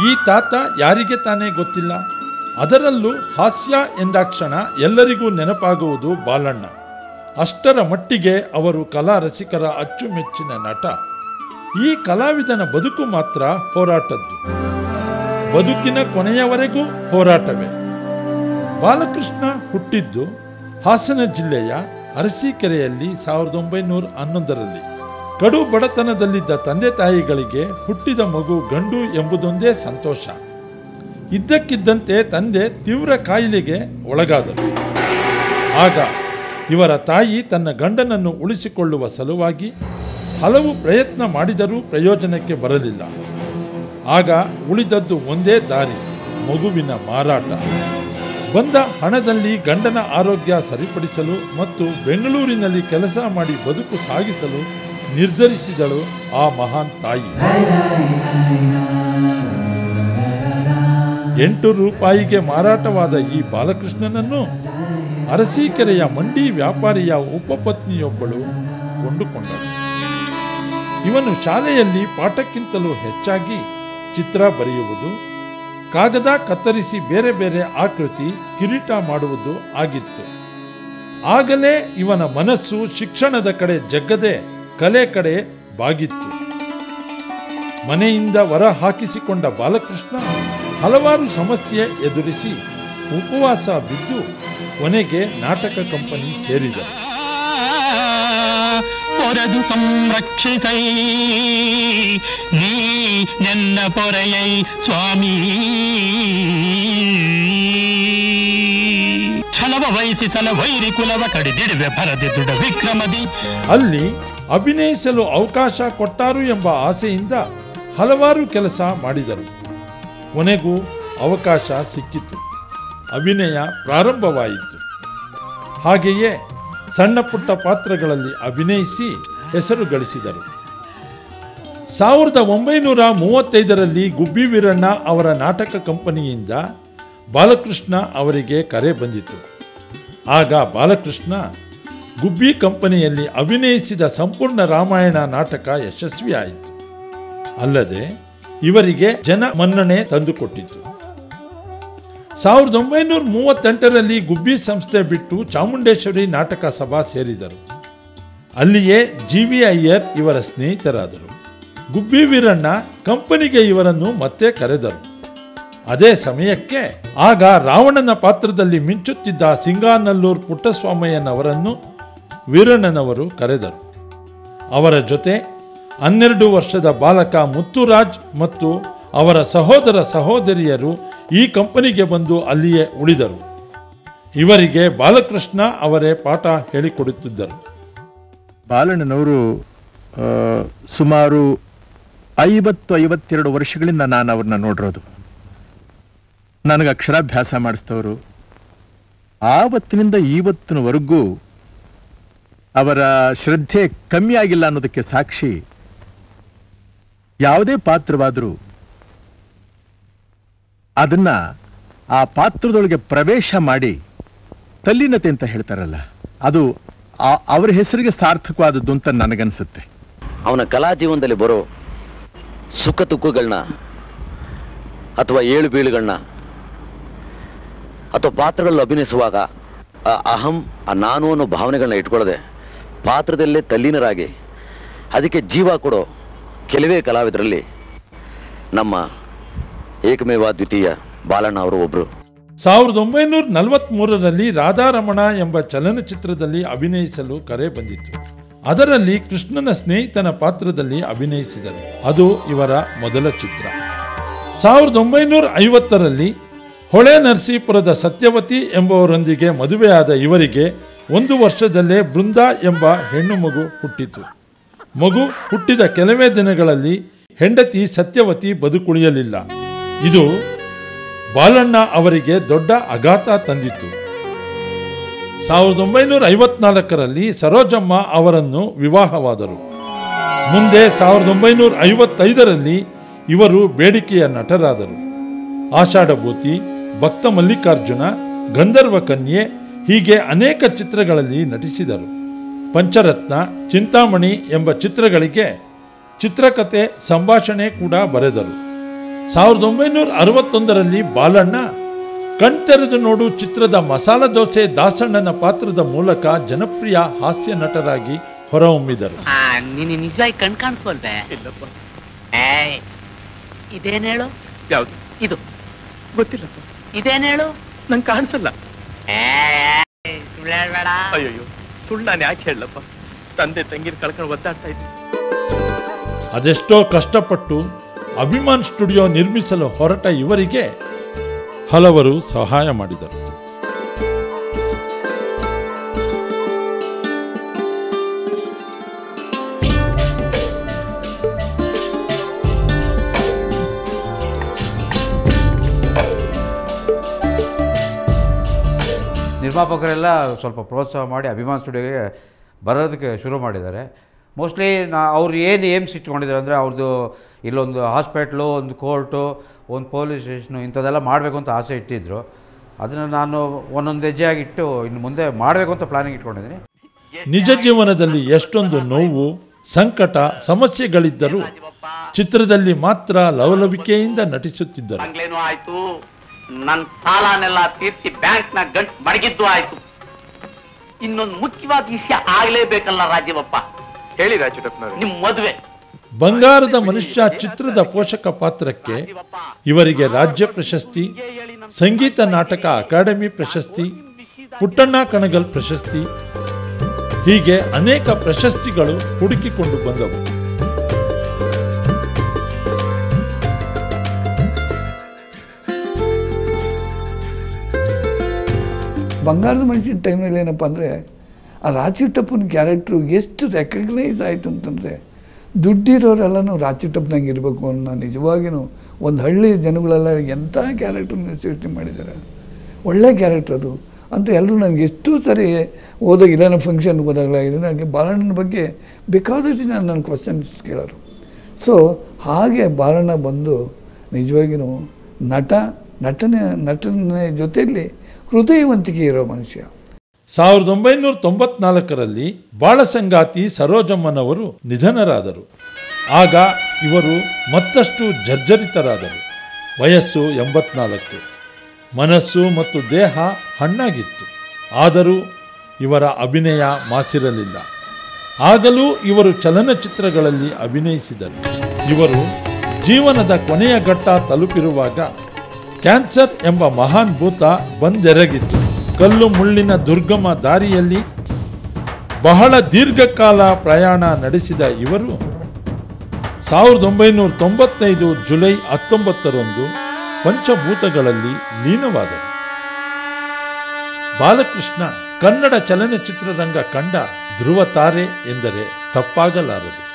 ಈ ತಾತ ಯಾರಿಗೆ ತಾನೇ ಗೊತ್ತಿಲ್ಲ ಅದರಲ್ಲೂ ಹಾಸ್ಯ ಎಂದಾಕ್ಷಣ ಎಲ್ಲರಿಗೂ ನೆನಪಾಗುವುದು ಬಾಲಣ್ಣ ಅಷ್ಟರ ಮಟ್ಟಿಗೆ ಅವರು ಕಲಾ ರಸಿಕರ ಅಚ್ಚುಮೆಚ್ಚಿನ ನಟ ಈ ಕಲಾವಿದನ ಬದುಕು ಮಾತ್ರ ಹೋರಾಟದ್ದು ಬದುಕಿನ ಕೊನೆಯವರೆಗೂ ಹೋರಾಟವೇ ಬಾಲಕೃಷ್ಣ ಹುಟ್ಟಿದ್ದು ಹಾಸನ ಜಿಲ್ಲೆಯ ಅರಸೀಕೆರೆಯಲ್ಲಿ ಸಾವಿರದ ಒಂಬೈನೂರ ಹನ್ನೊಂದರಲ್ಲಿ ಕಡು ಬಡತನದಲ್ಲಿದ್ದ ತಂದೆ ತಾಯಿಗಳಿಗೆ ಹುಟ್ಟಿದ ಮಗು ಗಂಡು ಎಂಬುದೊಂದೇ ಸಂತೋಷ ಇದ್ದಕ್ಕಿದ್ದಂತೆ ತಂದೆ ತೀವ್ರ ಕಾಯಿಲೆಗೆ ಒಳಗಾದರು ಆಗ ಇವರ ತಾಯಿ ತನ್ನ ಗಂಡನನ್ನು ಉಳಿಸಿಕೊಳ್ಳುವ ಸಲುವಾಗಿ ಹಲವು ಪ್ರಯತ್ನ ಮಾಡಿದರೂ ಪ್ರಯೋಜನಕ್ಕೆ ಬರಲಿಲ್ಲ ಆಗ ಉಳಿದದ್ದು ಒಂದೇ ದಾರಿ ಮಗುವಿನ ಮಾರಾಟ ಬಂದ ಹಣದಲ್ಲಿ ಗಂಡನ ಆರೋಗ್ಯ ಸರಿಪಡಿಸಲು ಮತ್ತು ಬೆಂಗಳೂರಿನಲ್ಲಿ ಕೆಲಸ ಮಾಡಿ ಬದುಕು ಸಾಗಿಸಲು ನಿರ್ಧರಿಸಿದಳು ಆ ಮಹಾನ್ ತಾಯಿ ಎಂಟು ರೂಪಾಯಿಗೆ ಮಾರಾಟವಾದ ಈ ಬಾಲಕೃಷ್ಣನನ್ನು ಅರಸೀಕೆರೆಯ ಮಂಡಿ ವ್ಯಾಪಾರಿಯ ಉಪಪತ್ನಿಯೊಬ್ಬಳು ಕೊಂಡುಕೊಂಡಳು ಇವನು ಶಾಲೆಯಲ್ಲಿ ಪಾಠಕ್ಕಿಂತಲೂ ಹೆಚ್ಚಾಗಿ ಚಿತ್ರ ಬರೆಯುವುದು ಕಾಗದ ಕತ್ತರಿಸಿ ಬೇರೆ ಬೇರೆ ಆಕೃತಿ ಕಿರೀಟ ಮಾಡುವುದು ಆಗಿತ್ತು ಆಗಲೇ ಇವನ ಮನಸ್ಸು ಶಿಕ್ಷಣದ ಕಡೆ ಜಗ್ಗದೆ ಕಲೆ ಕಡೆ ಬಾಗಿತ್ತು ಮನೆಯಿಂದ ಹೊರ ಹಾಕಿಸಿಕೊಂಡ ಬಾಲಕೃಷ್ಣ ಹಲವಾರು ಸಮಸ್ಯೆ ಎದುರಿಸಿ ಉಪವಾಸ ಬಿದ್ದು ಕೊನೆಗೆ ನಾಟಕ ಕಂಪನಿ ಸೇರಿದರು ಪೊರೆದು ಸಂರಕ್ಷಿಸೈ ನೀ ನೆನ್ನ ಪೊರೆಯೈ ಸ್ವಾಮಿ ಛಲವ ವಹಿಸಿಸಲ ವೈರಿ ಕುಲವ ಕಡಿದಿಡುವೆ ಭರದೆ ದುಡ ವಿಕ್ರಮದಿ ಅಲ್ಲಿ ಅಭಿನಯಿಸಲು ಅವಕಾಶ ಕೊಟ್ಟಾರು ಎಂಬ ಆಸೆಯಿಂದ ಹಲವಾರು ಕೆಲಸ ಮಾಡಿದರು ಕೊನೆಗೂ ಅವಕಾಶ ಸಿಕ್ಕಿತು ಅಭಿನಯ ಪ್ರಾರಂಭವಾಯಿತು ಹಾಗೆಯೇ ಸಣ್ಣ ಪುಟ್ಟ ಪಾತ್ರಗಳಲ್ಲಿ ಅಭಿನಯಿಸಿ ಹೆಸರು ಗಳಿಸಿದರು ಸಾವಿರದ ಒಂಬೈನೂರ ಮೂವತ್ತೈದರಲ್ಲಿ ಗುಬ್ಬಿ ವೀರಣ್ಣ ಅವರ ನಾಟಕ ಕಂಪನಿಯಿಂದ ಬಾಲಕೃಷ್ಣ ಅವರಿಗೆ ಕರೆ ಬಂದಿತು ಆಗ ಬಾಲಕೃಷ್ಣ ಗುಬ್ಬಿ ಕಂಪನಿಯಲ್ಲಿ ಅಭಿನಯಿಸಿದ ಸಂಪೂರ್ಣ ರಾಮಾಯಣ ನಾಟಕ ಯಶಸ್ವಿಯಾಯಿತು ಅಲ್ಲದೆ ಇವರಿಗೆ ಜನ ಮನ್ನಣೆ ತಂದುಕೊಟ್ಟಿತು ಸಾವಿರದ ಒಂಬೈನೂರ ಮೂವತ್ತೆಂಟರಲ್ಲಿ ಗುಬ್ಬಿ ಸಂಸ್ಥೆ ಬಿಟ್ಟು ಚಾಮುಂಡೇಶ್ವರಿ ನಾಟಕ ಸಭಾ ಸೇರಿದರು ಅಲ್ಲಿಯೇ ಜಿ ವಿ ಅಯ್ಯರ್ ಇವರ ಸ್ನೇಹಿತರಾದರು ಗುಬ್ಬಿ ವೀರಣ್ಣ ಕಂಪನಿಗೆ ಇವರನ್ನು ಮತ್ತೆ ಕರೆದರು ಅದೇ ಸಮಯಕ್ಕೆ ಆಗ ರಾವಣನ ಪಾತ್ರದಲ್ಲಿ ಮಿಂಚುತ್ತಿದ್ದ ಸಿಂಗಾನಲ್ಲೂರ್ ಪುಟ್ಟಸ್ವಾಮಯ್ಯನವರನ್ನು ವೀರಣ್ಣನವರು ಕರೆದರು ಅವರ ಜೊತೆ ಹನ್ನೆರಡು ವರ್ಷದ ಬಾಲಕ ಮುತ್ತುರಾಜ್ ಮತ್ತು ಅವರ ಸಹೋದರ ಸಹೋದರಿಯರು ಈ ಕಂಪನಿಗೆ ಬಂದು ಅಲ್ಲಿಯೇ ಉಳಿದರು ಇವರಿಗೆ ಬಾಲಕೃಷ್ಣ ಅವರೇ ಪಾಠ ಹೇಳಿಕೊಡುತ್ತಿದ್ದರು ಬಾಲಣ್ಣನವರು ಆ, ಸುಮಾರು ಐವತ್ತು ಐವತ್ತೆರಡು ವರ್ಷಗಳಿಂದ ನಾನು ಅವ್ರನ್ನ ನೋಡಿರೋದು ನನಗೆ ಅಕ್ಷರಾಭ್ಯಾಸ ಮಾಡಿಸ್ತವರು ಆವತ್ತಿನಿಂದ ಇವತ್ತಿನವರೆಗೂ ಅವರ ಶ್ರದ್ಧೆ ಕಮ್ಮಿ ಆಗಿಲ್ಲ ಅನ್ನೋದಕ್ಕೆ ಸಾಕ್ಷಿ ಯಾವುದೇ ಪಾತ್ರವಾದರೂ ಅದನ್ನ ಆ ಪಾತ್ರದೊಳಗೆ ಪ್ರವೇಶ ಮಾಡಿ ತಲ್ಲೀನತೆ ಅಂತ ಹೇಳ್ತಾರಲ್ಲ ಅದು ಆ- ಅವರ ಹೆಸರಿಗೆ ಸಾರ್ಥಕವಾದದ್ದು ಅಂತ ನನಗನ್ಸುತ್ತೆ ಅವನ ಕಲಾ ಜೀವನದಲ್ಲಿ ಬರೋ ಸುಖ ತುಕ್ಕುಗಳನ್ನ ಅಥವಾ ಏಳು ಬೀಳುಗಳನ್ನ ಅಥವಾ ಪಾತ್ರಗಳಲ್ಲಿ ಅಭಿನಯಿಸುವಾಗ ಆ ಅಹಂ ಆ ನಾನು ಅನ್ನೋ ಭಾವನೆಗಳನ್ನ ಇಟ್ಕೊಳ್ಳದೆ ಪಾತ್ರದಲ್ಲೇ ತಲ್ಲೀನರಾಗಿ ಅದಕ್ಕೆ ಜೀವ ಕೊಡೋ ಕೆಲವೇ ಕಲಾವಿದರಲ್ಲಿ ನಮ್ಮ ಏಕಮೇವ ದ್ವಿತೀಯ ಬಾಲಣ್ಣ ಅವರು ಒಬ್ಬರು ಸಾವಿರದ ಒಂಬೈನೂರ ನಲವತ್ಮೂರರಲ್ಲಿ ರಾಧಾರಮಣ ಎಂಬ ಚಲನಚಿತ್ರದಲ್ಲಿ ಅಭಿನಯಿಸಲು ಕರೆ ಬಂದಿತ್ತು ಅದರಲ್ಲಿ ಕೃಷ್ಣನ ಸ್ನೇಹಿತನ ಪಾತ್ರದಲ್ಲಿ ಅಭಿನಯಿಸಿದರು ಅದು ಇವರ ಮೊದಲ ಚಿತ್ರ ಸಾವಿರದ ಒಂಬೈನೂರ ಐವತ್ತರಲ್ಲಿ ಹೊಳೆ ನರಸೀಪುರದ ಸತ್ಯವತಿ ಎಂಬುವರೊಂದಿಗೆ ಮದುವೆಯಾದ ಇವರಿಗೆ ಒಂದು ವರ್ಷದಲ್ಲೇ ಬೃಂದ ಎಂಬ ಹೆಣ್ಣು ಮಗು ಹುಟ್ಟಿತು ಮಗು ಹುಟ್ಟಿದ ಕೆಲವೇ ದಿನಗಳಲ್ಲಿ ಹೆಂಡತಿ ಸತ್ಯವತಿ ಬದುಕುಳಿಯಲಿಲ್ಲ ಇದು ಬಾಲಣ್ಣ ಅವರಿಗೆ ದೊಡ್ಡ ಆಘಾತ ತಂದಿತು ಸಾವಿರದ ಒಂಬೈನೂರ ಐವತ್ನಾಲ್ಕರಲ್ಲಿ ಸರೋಜಮ್ಮ ಅವರನ್ನು ವಿವಾಹವಾದರು ಮುಂದೆ ಸಾವಿರದ ಒಂಬೈನೂರ ಐವತ್ತೈದರಲ್ಲಿ ಇವರು ಬೇಡಿಕೆಯ ನಟರಾದರು ಆಷಾಢಭೂತಿ ಭಕ್ತ ಮಲ್ಲಿಕಾರ್ಜುನ ಗಂಧರ್ವ ಕನ್ಯೆ ಹೀಗೆ ಅನೇಕ ಚಿತ್ರಗಳಲ್ಲಿ ನಟಿಸಿದರು ಪಂಚರತ್ನ ಚಿಂತಾಮಣಿ ಎಂಬ ಚಿತ್ರಗಳಿಗೆ ಚಿತ್ರಕಥೆ ಸಂಭಾಷಣೆ ಕೂಡ ಬರೆದರು ಸಾವಿರದ ಒಂಬೈನೂರ ಅರವತ್ತೊಂದರಲ್ಲಿ ಬಾಲಣ್ಣ ಕಣ್ತೆರೆದು ನೋಡು ಚಿತ್ರದ ಮಸಾಲ ದೋಸೆ ದಾಸಣ್ಣನ ಪಾತ್ರದ ಮೂಲಕ ಜನಪ್ರಿಯ ಹಾಸ್ಯ ನಟರಾಗಿ ಹೊರಹೊಮ್ಮಿದರು ಆ, ನೀನು ನಿಜವಾಗಿ ಕಣ್ ಕಾಣಿಸ್ವಲ್ವೇ ಇಲ್ಲಪ್ಪ ಏಯ್ ಇದೇನ್ ಹೇಳು ಯಾವ್ದು ಇದು ಗೊತ್ತಿಲ್ಲಪ್ಪ ಇದೇನ್ ಹೇಳು ನಂಗೆ ಕಾಣಿಸಲ್ಲ ಏಯ್, ಸುಳ್ಳು ಹೇಳ್ಬೇಡ ಅಯ್ಯಯ್ಯೋ ಸುಳ್ಳು ನಾನು ಯಾಕೆ ಹೇಳಪ್ಪ ತಂದೆ ತಂಗಿನ ಕಳ್ಕೊಂಡು ಒದ್ದಾಡ್ತಾ ಇದ್ದೆ ಅದೆಷ್ಟೋ ಕಷ್ಟಪಟ್ಟು ಅಭಿಮಾನ್ ಸ್ಟುಡಿಯೋ ನಿರ್ಮಿಸಲು ಹೊರಟ ಇವರಿಗೆ ಹಲವರು ಸಹಾಯ ಮಾಡಿದರು ನಿರ್ಮಾಪಕರೆಲ್ಲ ಸ್ವಲ್ಪ ಪ್ರೋತ್ಸಾಹ ಮಾಡಿ ಅಭಿಮಾನ್ ಸ್ಟುಡಿಯೋಗೆ ಬರೋದಕ್ಕೆ ಶುರು ಮಾಡಿದ್ದಾರೆ ಮೋಸ್ಟ್ಲಿ ನಾ ಅವ್ರು ಏನು ಏಮ್ಸ್ ಇಟ್ಕೊಂಡಿದ್ದಾರೆ ಅಂದರೆ ಅವ್ರದ್ದು ಇಲ್ಲೊಂದು ಹಾಸ್ಪಿಟ್ಲು ಒಂದು ಕೋರ್ಟು ಒಂದು ಪೊಲೀಸ್ ಸ್ಟೇಷನು ಇಂಥದ್ದೆಲ್ಲ ಮಾಡಬೇಕು ಅಂತ ಆಸೆ ಇಟ್ಟಿದ್ದರು ಅದನ್ನು ನಾನು ಒಂದೊಂದು ಹೆಜ್ಜೆಯಾಗಿಟ್ಟು ಇನ್ನು ಮುಂದೆ ಮಾಡಬೇಕು ಅಂತ ಪ್ಲಾನಿಂಗ್ ಇಟ್ಕೊಂಡಿದ್ದೀನಿ ನಿಜ ಜೀವನದಲ್ಲಿ ಎಷ್ಟೊಂದು ನೋವು ಸಂಕಟ ಸಮಸ್ಯೆಗಳಿದ್ದರೂ ಚಿತ್ರದಲ್ಲಿ ಮಾತ್ರ ಲವಲವಿಕೆಯಿಂದ ನಟಿಸುತ್ತಿದ್ದರು ಆಗ್ಲೇನೂ ಆಯ್ತು ನನ್ ಸಾಲನೆಲ್ಲ ತೀರ್ಸಿ ಬ್ಯಾಂಕ್ ನ ಗಂಟ್ ಮಡಗಿದ್ದು ಆಯ್ತು ಇನ್ನೊಂದು ಮುಖ್ಯವಾದ ವಿಷಯ ಆಗ್ಲೇಬೇಕಲ್ಲ ರಾಜೀವಪ್ಪ ಹೇಳಿ ರಾಜುಡಪ್ಪನವ್ರೆ ನಿಮ್ ಮದುವೆ ಬಂಗಾರದ ಮನುಷ್ಯ ಚಿತ್ರದ ಪೋಷಕ ಪಾತ್ರಕ್ಕೆ ಇವರಿಗೆ ರಾಜ್ಯ ಪ್ರಶಸ್ತಿ ಸಂಗೀತ ನಾಟಕ ಅಕಾಡೆಮಿ ಪ್ರಶಸ್ತಿ ಪುಟ್ಟಣ್ಣ ಕಣಗಲ್ ಪ್ರಶಸ್ತಿ ಹೀಗೆ ಅನೇಕ ಪ್ರಶಸ್ತಿಗಳು ಹುಡುಕಿಕೊಂಡು ಬಂದವು ಬಂಗಾರದ ಮನುಷ್ಯನ ಟೈಮ್ನಲ್ಲಿ ಏನಪ್ಪ ಅಂದರೆ ಆ ರಾಚಿಟ್ಟಪ್ಪನ ಕ್ಯಾರೆಕ್ಟ್ರು ಎಷ್ಟು ರೆಕಗ್ನೈಸ್ ಆಯಿತು ಅಂತಂದರೆ ದುಡ್ಡಿರೋರೆಲ್ಲನೂ ರಾಚಿಟ್ಟಪ್ಪನಂಗೆ ಇರಬೇಕು ಅನ್ನೋ ನಿಜವಾಗಿಯೂ ಒಂದು ಹಳ್ಳಿ ಜನಗಳೆಲ್ಲ ಎಂಥ ಕ್ಯಾರೆಕ್ಟ್ರನ್ನ ಸೃಷ್ಟಿ ಮಾಡಿದ್ದಾರೆ ಒಳ್ಳೆ ಕ್ಯಾರೆಕ್ಟರ್ ಅದು ಅಂತ ಎಲ್ಲರೂ ನನಗೆ ಎಷ್ಟು ಸರಿ ಹೋದಾಗ ಇಲ್ಲ ಫಂಕ್ಷನ್ಗೆ ಹೋದಾಗಲಾಗಿದೆ ನನಗೆ ಬಾಲಣ್ಣನ ಬಗ್ಗೆ ಬೇಕಾದಷ್ಟು ಜನ ನನ್ನ ಕ್ವಶನ್ಸ್ ಕೇಳೋರು ಸೊ ಹಾಗೆ ಬಾಲಣ್ಣ ಬಂದು ನಿಜವಾಗಿಯೂ ನಟ ನಟನೆ ನಟನೆ ಜೊತೆಯಲ್ಲಿ ಹೃದಯವಂತಿಕೆ ಇರೋ ಮನುಷ್ಯ ಸಾವಿರದ ಒಂಬೈನೂರ ತೊಂಬತ್ನಾಲ್ಕರಲ್ಲಿ ಬಾಳಸಂಗಾತಿ ಸರೋಜಮ್ಮನವರು ನಿಧನರಾದರು ಆಗ ಇವರು ಮತ್ತಷ್ಟು ಜರ್ಜರಿತರಾದರು ವಯಸ್ಸು ಎಂಬತ್ನಾಲ್ಕು ಮನಸ್ಸು ಮತ್ತು ದೇಹ ಹಣ್ಣಾಗಿತ್ತು ಆದರೂ ಇವರ ಅಭಿನಯ ಮಾಸಿರಲಿಲ್ಲ ಆಗಲೂ ಇವರು ಚಲನಚಿತ್ರಗಳಲ್ಲಿ ಅಭಿನಯಿಸಿದರು ಇವರು ಜೀವನದ ಕೊನೆಯ ಘಟ್ಟ ತಲುಪಿರುವಾಗ ಕ್ಯಾನ್ಸರ್ ಎಂಬ ಮಹಾನ್ ಭೂತ ಬಂದೆರಗಿತ್ತು ಕಲ್ಲು ಮುಳ್ಳಿನ ದುರ್ಗಮ ದಾರಿಯಲ್ಲಿ ಬಹಳ ದೀರ್ಘಕಾಲ ಪ್ರಯಾಣ ನಡೆಸಿದ ಇವರು ಸಾವಿರದ ಒಂಬೈನೂರ ತೊಂಬತ್ತೈದು ಜುಲೈ ಹತ್ತೊಂಬತ್ತರಂದು ಪಂಚಭೂತಗಳಲ್ಲಿ ಲೀನವಾದರು ಬಾಲಕೃಷ್ಣ ಕನ್ನಡ ಚಲನಚಿತ್ರರಂಗ ಕಂಡ ಧ್ರುವ ತಾರೆ ಎಂದರೆ ತಪ್ಪಾಗಲಾರದು